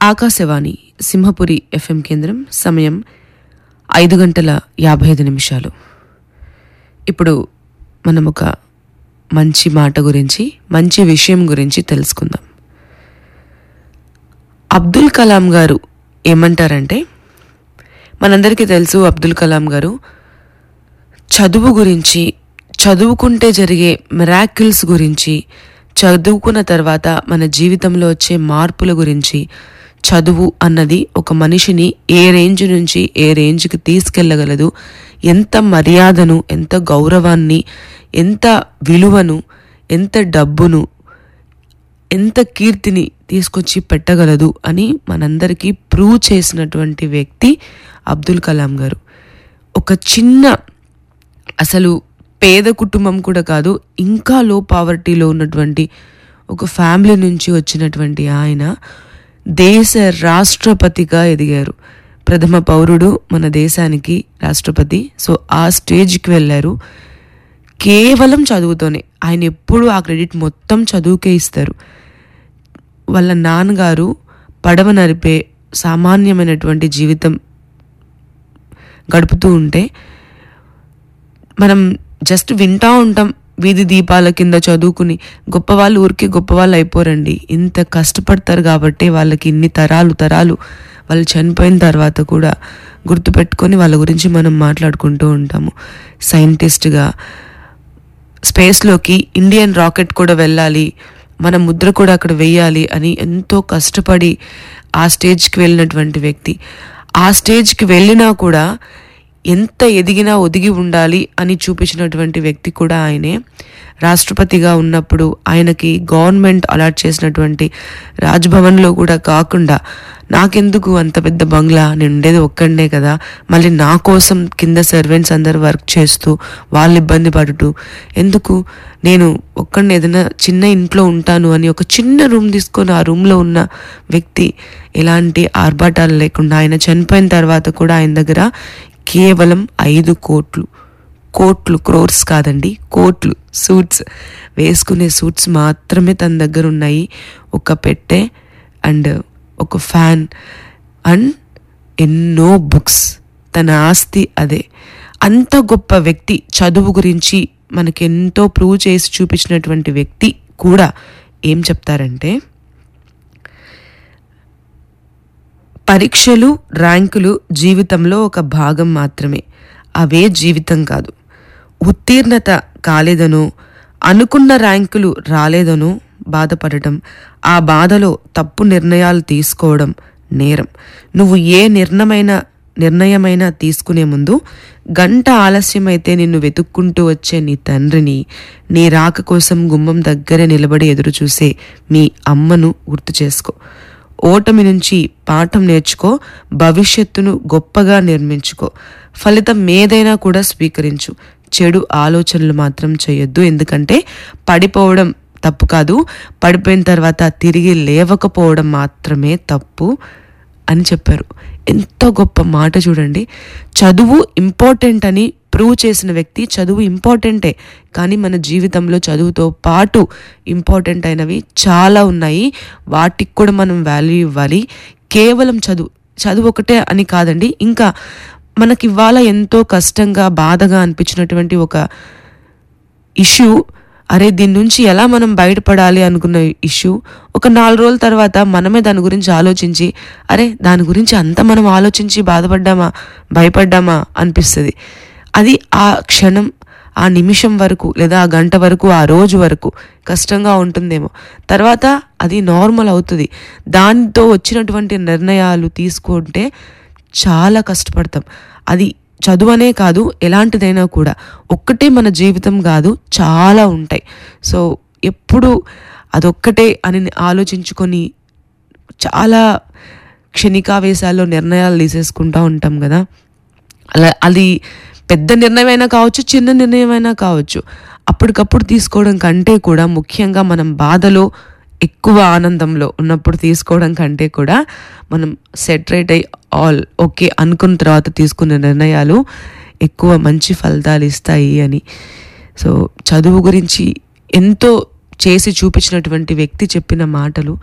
Akashvani Simhapuri FM కేంద్రం సమయం ఐదు గంటల యాభై ఐదు నిమిషాలు ఇప్పుడు మనం ఒక మంచి మాట గురించి మంచి విషయం గురించి తెలుసుకుందాం అబ్దుల్ కలాం గారు ఏమంటారంటే మనందరికీ తెలుసు అబ్దుల్ కలాం గారు చదువు గురించి చదువుకుంటే జరిగే మిరాకిల్స్ గురించి చదువుకున్న తర్వాత మన జీవితంలో వచ్చే మార్పుల గురించి చదువు అన్నది ఒక మనిషిని ఏ రేంజ్ నుంచి ఏ రేంజ్కి తీసుకెళ్ళగలదు ఎంత మర్యాదను ఎంత గౌరవాన్ని ఎంత విలువను ఎంత డబ్బును ఎంత కీర్తిని తీసుకొచ్చి పెట్టగలదు అని మనందరికీ ప్రూవ్ చేసినటువంటి వ్యక్తి అబ్దుల్ కలాం గారు ఒక చిన్న అసలు పేద కుటుంబం కూడా కాదు ఇంకా లో పావర్టీలో ఉన్నటువంటి ఒక ఫ్యామిలీ నుంచి వచ్చినటువంటి ఆయన దేశ రాష్ట్రపతిగా ఎదిగారు ప్రథమ పౌరుడు మన దేశానికి రాష్ట్రపతి సో ఆ స్టేజ్కి వెళ్ళారు కేవలం చదువుతోనే ఆయన ఎప్పుడు ఆ క్రెడిట్ మొత్తం చదువుకే ఇస్తారు వాళ్ళ నాన్నగారు పడవ నడిపే సామాన్యమైనటువంటి జీవితం గడుపుతూ ఉంటే మనం జస్ట్ వింటా ఉంటాం వీధి దీపాల కింద చదువుకుని గొప్పవాళ్ళు ఊరికే గొప్పవాళ్ళు అయిపోరండి ఇంత కష్టపడతారు కాబట్టి వాళ్ళకి ఇన్ని తరాలు తరాలు వాళ్ళు చనిపోయిన తర్వాత కూడా గుర్తుపెట్టుకొని వాళ్ళ గురించి మనం మాట్లాడుకుంటూ ఉంటాము సైంటిస్ట్గా స్పేస్లోకి ఇండియన్ రాకెట్ కూడా వెళ్ళాలి మన ముద్ర కూడా అక్కడ వెయ్యాలి అని ఎంతో కష్టపడి ఆ స్టేజ్కి వెళ్ళినటువంటి వ్యక్తి ఆ స్టేజ్కి వెళ్ళినా కూడా ఎంత ఎదిగినా ఒదిగి ఉండాలి అని చూపించినటువంటి వ్యక్తి కూడా ఆయనే రాష్ట్రపతిగా ఉన్నప్పుడు ఆయనకి గవర్నమెంట్ అలాట్ చేసినటువంటి రాజ్భవన్లో కూడా కాకుండా నాకెందుకు అంత పెద్ద బంగ్లా నేను ఉండేది ఒక్కడే కదా మళ్ళీ నా కోసం కింద సర్వెంట్స్ అందరు వర్క్ చేస్తూ వాళ్ళు ఇబ్బంది పడుతూ ఎందుకు నేను ఒక్కడిని ఏదైనా చిన్న ఇంట్లో ఉంటాను అని ఒక చిన్న రూమ్ తీసుకొని ఆ రూమ్లో ఉన్న వ్యక్తి ఎలాంటి ఆర్భాటాలు లేకుండా ఆయన చనిపోయిన తర్వాత కూడా ఆయన దగ్గర కేవలం ఐదు కోట్లు కోట్లు క్రోర్స్ కాదండి కోట్లు సూట్స్ వేసుకునే సూట్స్ మాత్రమే తన దగ్గర ఉన్నాయి ఒక పెట్టె అండ్ ఒక ఫ్యాన్ అండ్ ఎన్నో బుక్స్ తన ఆస్తి అదే అంత గొప్ప వ్యక్తి చదువు గురించి మనకి ఎంతో ప్రూవ్ చేసి చూపించినటువంటి వ్యక్తి కూడా ఏం చెప్తారంటే పరీక్షలు ర్యాంకులు జీవితంలో ఒక భాగం మాత్రమే అవే జీవితం కాదు ఉత్తీర్ణత కాలేదనో అనుకున్న ర్యాంకులు రాలేదనో బాధపడటం ఆ బాధలో తప్పు నిర్ణయాలు తీసుకోవడం నేరం నువ్వు ఏ నిర్ణయమైన నిర్ణయమైనా తీసుకునే ముందు గంట ఆలస్యమైతే నిన్ను వెతుక్కుంటూ వచ్చే నీ తండ్రిని నీ రాక కోసం గుమ్మం దగ్గరే నిలబడి ఎదురు చూసే మీ అమ్మను గుర్తు చేసుకో ఓటమి నుంచి పాఠం నేర్చుకో భవిష్యత్తును గొప్పగా నిర్మించుకో ఫలితం ఏదైనా కూడా స్వీకరించు చెడు ఆలోచనలు మాత్రం చేయొద్దు ఎందుకంటే పడిపోవడం తప్పు కాదు పడిపోయిన తర్వాత తిరిగి లేవకపోవడం మాత్రమే తప్పు అని చెప్పారు ఎంత గొప్ప మాట చూడండి చదువు ఇంపార్టెంట్ అని ప్రూవ్ చేసిన వ్యక్తి చదువు ఇంపార్టెంటే కానీ మన జీవితంలో చదువుతో పాటు ఇంపార్టెంట్ అయినవి చాలా ఉన్నాయి వాటికి కూడా మనం వాల్యూ ఇవ్వాలి కేవలం చదువు చదువు ఒకటే అని కాదండి ఇంకా మనకి ఇవాళ ఎంతో కష్టంగా బాధగా అనిపించినటువంటి ఒక ఇష్యూ అరే దీని నుంచి ఎలా మనం బయటపడాలి అనుకున్న ఇష్యూ ఒక నాలుగు రోజుల తర్వాత మనమే దాని గురించి ఆలోచించి అరే దాని గురించి అంత మనం ఆలోచించి బాధపడ్డామా భయపడ్డామా అనిపిస్తుంది అది ఆ క్షణం ఆ నిమిషం వరకు లేదా ఆ గంట వరకు ఆ రోజు వరకు కష్టంగా ఉంటుందేమో తర్వాత అది నార్మల్ అవుతుంది దానితో వచ్చినటువంటి నిర్ణయాలు తీసుకుంటే చాలా కష్టపడతాం అది చదువనే కాదు ఎలాంటిదైనా కూడా ఒక్కటే మన జీవితం కాదు చాలా ఉంటాయి సో ఎప్పుడు అదొక్కటే అని ఆలోచించుకొని చాలా క్షణికావేశాల్లో నిర్ణయాలు తీసేసుకుంటూ ఉంటాం కదా అలా అది పెద్ద నిర్ణయమైనా కావచ్చు చిన్న నిర్ణయమైనా కావచ్చు అప్పటికప్పుడు తీసుకోవడం కంటే కూడా ముఖ్యంగా మనం బాధలో ఎక్కువ ఆనందంలో ఉన్నప్పుడు తీసుకోవడం కంటే కూడా మనం సెట్ రైట్ అయ్యి ఆల్ ఓకే అనుకున్న తర్వాత తీసుకునే నిర్ణయాలు ఎక్కువ మంచి ఫలితాలు ఇస్తాయి అని సో చదువు గురించి ఎంతో చేసి చూపించినటువంటి వ్యక్తి చెప్పిన మాటలు